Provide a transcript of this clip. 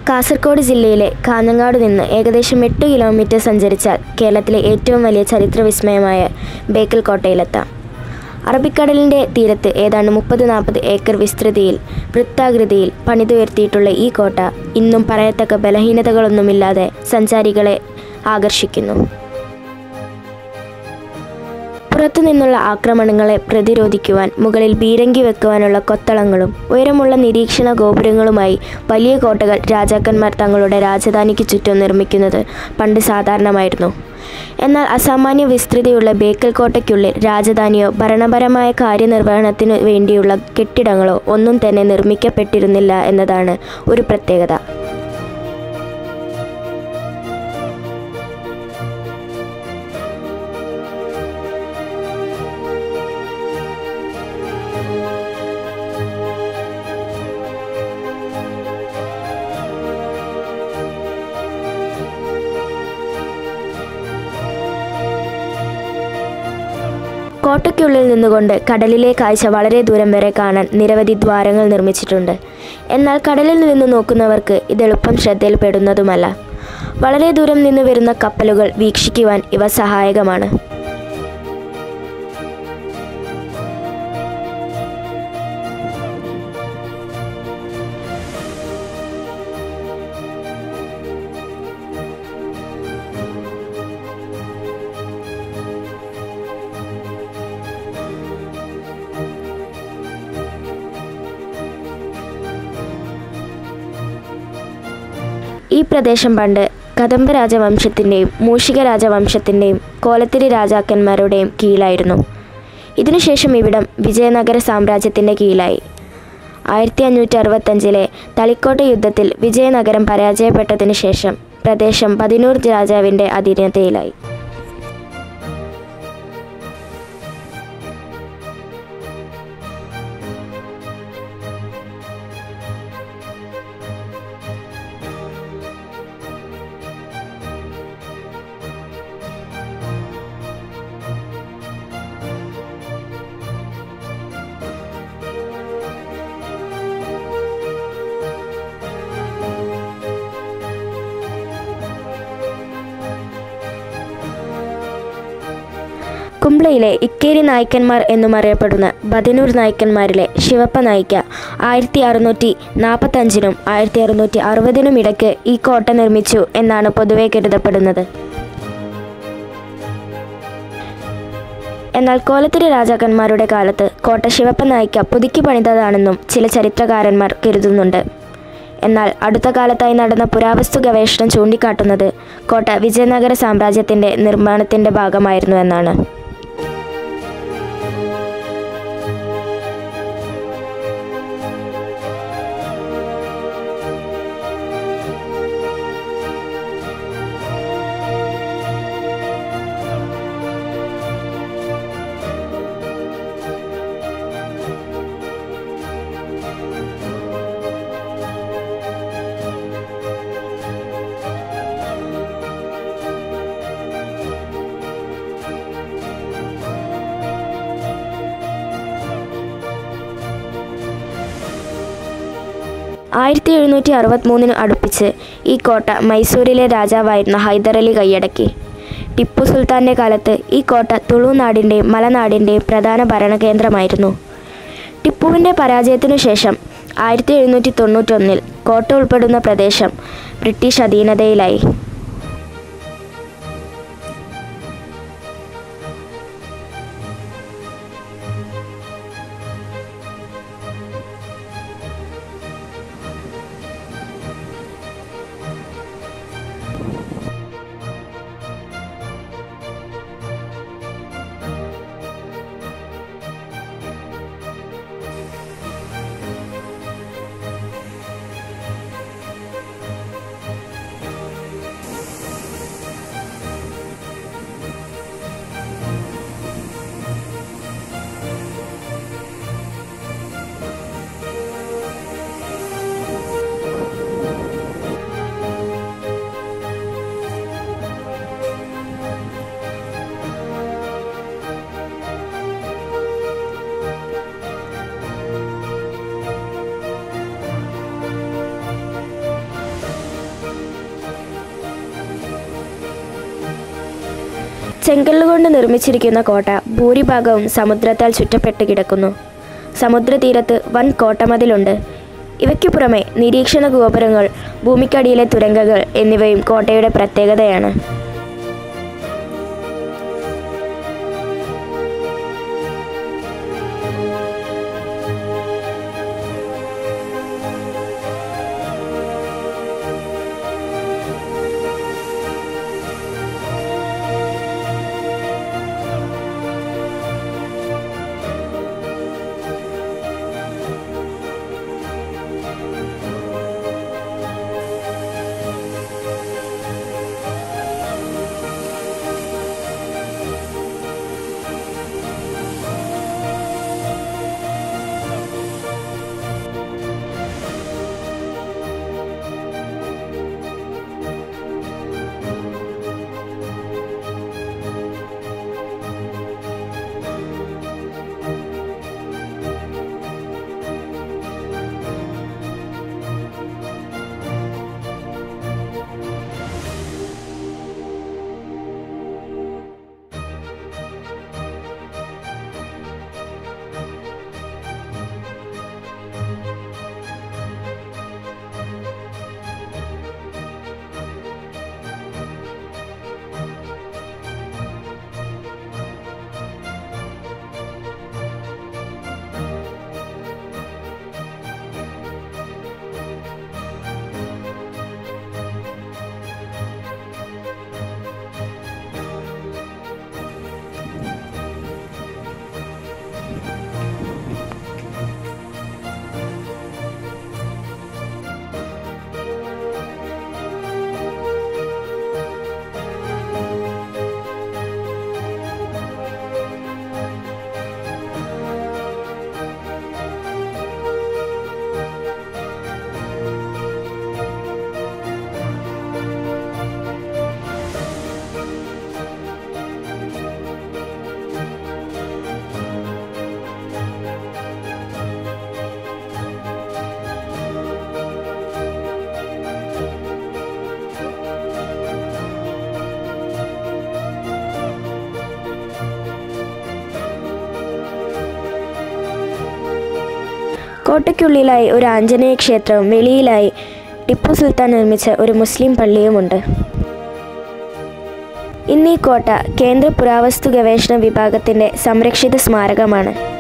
കാസർഗോഡ് ജില്ലയിലെ കാഞ്ഞങ്ങാട് നിന്ന് ഏകദേശം എട്ട് കിലോമീറ്റർ സഞ്ചരിച്ചാൽ കേരളത്തിലെ ഏറ്റവും വലിയ ചരിത്ര വിസ്മയമായ ബേക്കൽ കോട്ടയിലെത്താം അറബിക്കടലിൻ്റെ തീരത്ത് ഏതാണ്ട് മുപ്പത് നാൽപ്പത് ഏക്കർ വിസ്തൃതിയിൽ വൃത്താകൃതിയിൽ പണിതുയർത്തിയിട്ടുള്ള ഈ കോട്ട ഇന്നും പറയത്തക്ക ബലഹീനതകളൊന്നുമില്ലാതെ സഞ്ചാരികളെ ആകർഷിക്കുന്നു പുറത്തു നിന്നുള്ള ആക്രമണങ്ങളെ പ്രതിരോധിക്കുവാൻ മുകളിൽ ബീരങ്കി വെക്കുവാനുള്ള കൊത്തളങ്ങളും ഉയരമുള്ള നിരീക്ഷണ ഗോപുരങ്ങളുമായി വലിയ കോട്ടകൾ രാജാക്കന്മാർ തങ്ങളുടെ രാജധാനിക്ക് ചുറ്റും നിർമ്മിക്കുന്നത് പണ്ട് സാധാരണമായിരുന്നു എന്നാൽ അസാമാന്യ വിസ്തൃതിയുള്ള ബേക്കൽ കോട്ടയ്ക്കുള്ളിൽ രാജധാനിയോ ഭരണപരമായ കാര്യനിർവഹണത്തിനു വേണ്ടിയുള്ള കെട്ടിടങ്ങളോ ഒന്നും തന്നെ നിർമ്മിക്കപ്പെട്ടിരുന്നില്ല എന്നതാണ് ഒരു പ്രത്യേകത കോട്ടയ്ക്കുള്ളിൽ നിന്നുകൊണ്ട് കടലിലെ കാഴ്ച വളരെ ദൂരം വരെ കാണാൻ നിരവധി ദ്വാരങ്ങൾ നിർമ്മിച്ചിട്ടുണ്ട് എന്നാൽ കടലിൽ നിന്ന് നോക്കുന്നവർക്ക് ഇത് എളുപ്പം ശ്രദ്ധയിൽപ്പെടുന്നതുമല്ല വളരെ ദൂരം നിന്ന് വരുന്ന കപ്പലുകൾ വീക്ഷിക്കുവാൻ ഇവ സഹായകമാണ് ഈ പ്രദേശം പണ്ട് കദംബ രാജവംശത്തിൻ്റെയും മൂഷിക രാജവംശത്തിൻ്റെയും കോലത്തിരി രാജാക്കന്മാരുടെയും കീഴിലായിരുന്നു ഇതിനുശേഷം ഇവിടം വിജയനഗര സാമ്രാജ്യത്തിൻ്റെ കീഴിലായി ആയിരത്തി അഞ്ഞൂറ്റി അറുപത്തഞ്ചിലെ തളിക്കോട്ട യുദ്ധത്തിൽ വിജയനഗരം പരാജയപ്പെട്ടതിന് ശേഷം പ്രദേശം പതിനൂർ രാജാവിൻ്റെ അധീനതയിലായി കുംബ്ലയിലെ ഇക്കേരി നായ്ക്കന്മാർ എന്നും അറിയപ്പെടുന്ന ബദനൂർ നായ്ക്കന്മാരിലെ ശിവപ്പ നായിക്ക ആയിരത്തി അറുന്നൂറ്റി നാൽപ്പത്തഞ്ചിനും ആയിരത്തി അറുന്നൂറ്റി അറുപതിനും ഇടയ്ക്ക് ഈ കോട്ട നിർമ്മിച്ചു എന്നാണ് പൊതുവെ കരുതപ്പെടുന്നത് എന്നാൽ കോലത്തിരി രാജാക്കന്മാരുടെ കാലത്ത് കോട്ട ശിവപ്പ നായിക്ക പുതുക്കി പണിതതാണെന്നും ചില ചരിത്രകാരന്മാർ കരുതുന്നുണ്ട് എന്നാൽ അടുത്ത കാലത്തായി നടന്ന പുരാവസ്തു ഗവേഷണം ചൂണ്ടിക്കാട്ടുന്നത് കോട്ട വിജയനഗര സാമ്രാജ്യത്തിൻ്റെ നിർമ്മാണത്തിൻ്റെ ഭാഗമായിരുന്നു എന്നാണ് ആയിരത്തി എഴുന്നൂറ്റി അറുപത്തിമൂന്നിന് അടുപ്പിച്ച് ഈ കോട്ട മൈസൂരിലെ രാജാവായിരുന്ന ഹൈദരലി കൈയടക്കി ടിപ്പു സുൽത്താൻ്റെ കാലത്ത് ഈ കോട്ട തുളുനാടിൻ്റെയും മലനാടിൻ്റെയും പ്രധാന ഭരണകേന്ദ്രമായിരുന്നു ടിപ്പുവിൻ്റെ പരാജയത്തിനു ശേഷം ആയിരത്തി എഴുന്നൂറ്റി തൊണ്ണൂറ്റൊന്നിൽ കോട്ട ഉൾപ്പെടുന്ന പ്രദേശം ബ്രിട്ടീഷ് അധീനതയിലായി ചെങ്കല്ലുകൊണ്ട് നിർമ്മിച്ചിരിക്കുന്ന കോട്ട ഭൂരിഭാഗവും സമുദ്രത്താൽ ചുറ്റപ്പെട്ട് കിടക്കുന്നു സമുദ്രതീരത്ത് വൻ കോട്ടമതിലുണ്ട് ഇവയ്ക്കു പുറമെ നിരീക്ഷണ ഗോപുരങ്ങൾ ഭൂമിക്കടിയിലെ തുരങ്കങ്ങൾ എന്നിവയും കോട്ടയുടെ പ്രത്യേകതയാണ് കോട്ടയ്ക്കുള്ളിലായി ഒരു ആഞ്ജനേയ ക്ഷേത്രവും വെളിയിലായി ടിപ്പു സുൽത്താൻ നിർമ്മിച്ച ഒരു മുസ്ലിം പള്ളിയുമുണ്ട് ഇന്ന് ഈ കോട്ട കേന്ദ്ര പുരാവസ്തു ഗവേഷണ വിഭാഗത്തിൻ്റെ സംരക്ഷിത സ്മാരകമാണ്